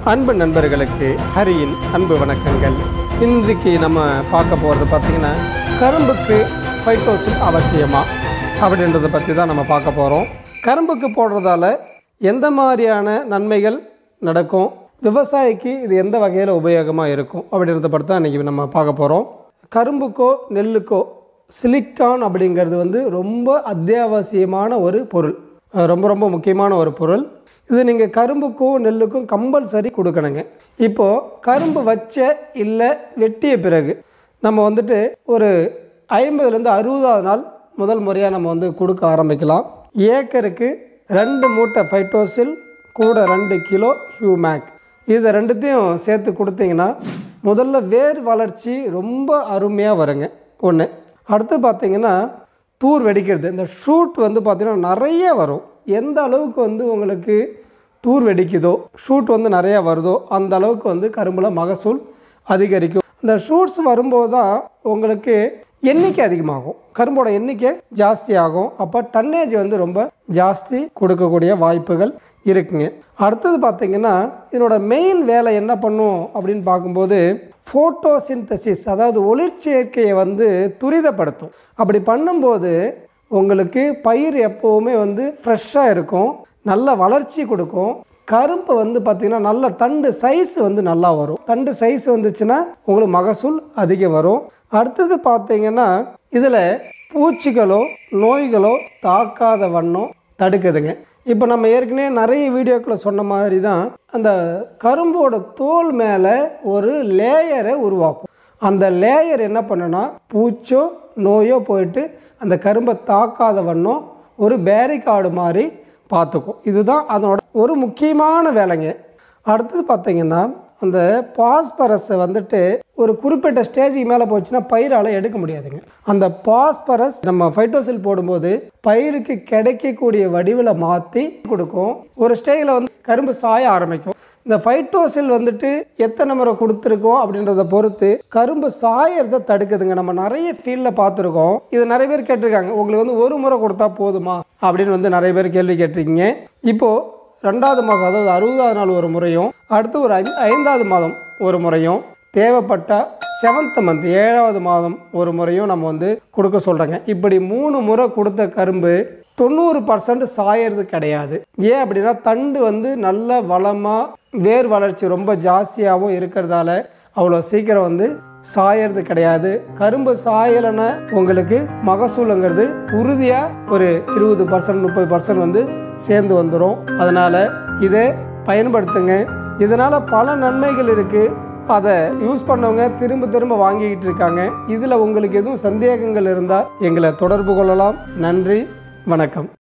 அன்பு நண்பர்களுக்கு ஹரியின் அன்பு வணக்கங்கள் இன்றைக்கு நம்ம பார்க்க போகிறது பார்த்திங்கன்னா கரும்புக்கு ஃபைட்டோசின் அவசியமா அப்படின்றத பற்றி தான் நம்ம பார்க்க போகிறோம் கரும்புக்கு போடுறதால எந்த மாதிரியான நன்மைகள் நடக்கும் விவசாயிக்கு இது எந்த வகையில் உபயோகமாக இருக்கும் அப்படின்றத பற்றி தான் இன்றைக்கி நம்ம பார்க்க போகிறோம் கரும்புக்கோ நெல்லுக்கோ சிலிக்கான் அப்படிங்கிறது வந்து ரொம்ப அத்தியாவசியமான ஒரு பொருள் அஹ் ரொம்ப ரொம்ப முக்கியமான ஒரு பொருள் இது நீங்கள் கரும்புக்கும் நெல்லுக்கும் கம்பல்சரி கொடுக்கணுங்க இப்போது கரும்பு வச்ச இல்லை வெட்டிய பிறகு நம்ம வந்துட்டு ஒரு ஐம்பதுலேருந்து அறுபதாவது நாள் முதல் முறையாக நம்ம வந்து கொடுக்க ஆரம்பிக்கலாம் ஏக்கருக்கு ரெண்டு மூட்டை ஃபைட்டோசில் கூட ரெண்டு கிலோ ஹியூமேக் இதை ரெண்டுத்தையும் சேர்த்து கொடுத்தீங்கன்னா முதல்ல வேர் வளர்ச்சி ரொம்ப அருமையாக வருங்க ஒன்று அடுத்து பார்த்தீங்கன்னா தூர் வெடிக்கிறது இந்த ஷூட் வந்து பார்த்திங்கன்னா நிறைய வரும் எந்த அளவுக்கு வந்து உங்களுக்கு தூர் வெடிக்குதோ ஷூட் வந்து நிறையா வருதோ அந்த அளவுக்கு வந்து கரும்பில் மகசூல் அதிகரிக்கும் இந்த ஷூட்ஸ் வரும்போது தான் உங்களுக்கு எண்ணிக்கை அதிகமாகும் கரும்போட எண்ணிக்கை ஜாஸ்தி ஆகும் அப்போ டன்னேஜ் வந்து ரொம்ப ஜாஸ்தி கொடுக்கக்கூடிய வாய்ப்புகள் இருக்குங்க அடுத்தது பார்த்தீங்கன்னா இதனோட மெயின் வேலை என்ன பண்ணும் அப்படின்னு பார்க்கும்போது ஃபோட்டோசிந்தசிஸ் அதாவது ஒளிர்ச்சேர்க்கையை வந்து துரிதப்படுத்தும் அப்படி பண்ணும்போது உங்களுக்கு பயிர் எப்போவுமே வந்து ஃப்ரெஷ்ஷாக இருக்கும் நல்ல வளர்ச்சி கொடுக்கும் கரும்பு வந்து பார்த்திங்கன்னா நல்ல தண்டு சைஸ் வந்து நல்லா வரும் தண்டு சைஸ் வந்துச்சுன்னா உங்களுக்கு மகசூல் அதிகம் வரும் அடுத்தது பார்த்தீங்கன்னா இதில் பூச்சிகளோ நோய்களோ தாக்காத வண்ணம் தடுக்குதுங்க இப்போ நம்ம ஏற்கனவே நிறைய வீடியோக்களை சொன்ன மாதிரி தான் அந்த கரும்போட தோல் மேலே ஒரு லேயரை உருவாக்கும் அந்த லேயர் என்ன பண்ணுன்னா பூச்சோ நோயோ போயிட்டு அந்த கரும்பை தாக்காத வண்ணம் ஒரு பேரிகார்டு மாதிரி பார்த்துக்கும் இதுதான் அதனோட ஒரு முக்கியமான வேலைங்க அடுத்தது பார்த்தீங்கன்னா அந்த பாஸ்பரஸை வந்துட்டு ஒரு குறிப்பிட்ட ஸ்டேஜுக்கு மேலே போச்சுன்னா பயிரால் எடுக்க முடியாதுங்க அந்த பாஸ்பரஸ் நம்ம ஃபைட்டோசில் போடும்போது பயிருக்கு கிடைக்கக்கூடிய வடிவில் மாற்றி கொடுக்கும் ஒரு ஸ்டேஜில் வந்து கரும்பு சாய ஆரம்பிக்கும் இந்த ஃபைட்டோசில் வந்துட்டு எத்தனை முறை கொடுத்துருக்கோம் அப்படின்றத பொறுத்து கரும்பு சாயறதை தடுக்குதுங்க நம்ம நிறைய ஃபீல்டில் பார்த்துருக்கோம் இது நிறைய பேர் கேட்டிருக்காங்க உங்களுக்கு வந்து ஒரு முறை கொடுத்தா போதுமா அப்படின்னு வந்து நிறைய பேர் கேள்வி கேட்டிருக்கீங்க இப்போது ரெண்டாவது மாதம் அதாவது அறுபதாவது நாள் ஒரு முறையும் அடுத்து ஒரு ஐ- ஐந்தாவது மாதம் ஒரு முறையும் தேவைப்பட்டால் செவன்த் மந்த் ஏழாவது மாதம் ஒரு முறையும் நம்ம வந்து கொடுக்க சொல்கிறோங்க இப்படி மூணு முறை கொடுத்த கரும்பு தொண்ணூறு பர்சன்ட் சாயறது கிடையாது ஏன் அப்படின்னா தண்டு வந்து நல்ல வளமாக வேர் வளர்ச்சி ரொம்ப ஜாஸ்தியாகவும் இருக்கிறதால அவ்வளோ சீக்கிரம் வந்து சாயறது கிடையாது கரும்பு சாயலைன்னா உங்களுக்கு மகசூலுங்கிறது உறுதியாக ஒரு இருபது பர்சன்ட் முப்பது பர்சன்ட் வந்து சேர்ந்து வந்துடும் அதனால் இதை பயன்படுத்துங்க இதனால் பல நன்மைகள் இருக்குது அதை யூஸ் பண்ணவங்க திரும்ப திரும்ப வாங்கிக்கிட்டு இருக்காங்க இதில் உங்களுக்கு எதுவும் சந்தேகங்கள் இருந்தால் எங்களை தொடர்பு கொள்ளலாம் நன்றி வணக்கம்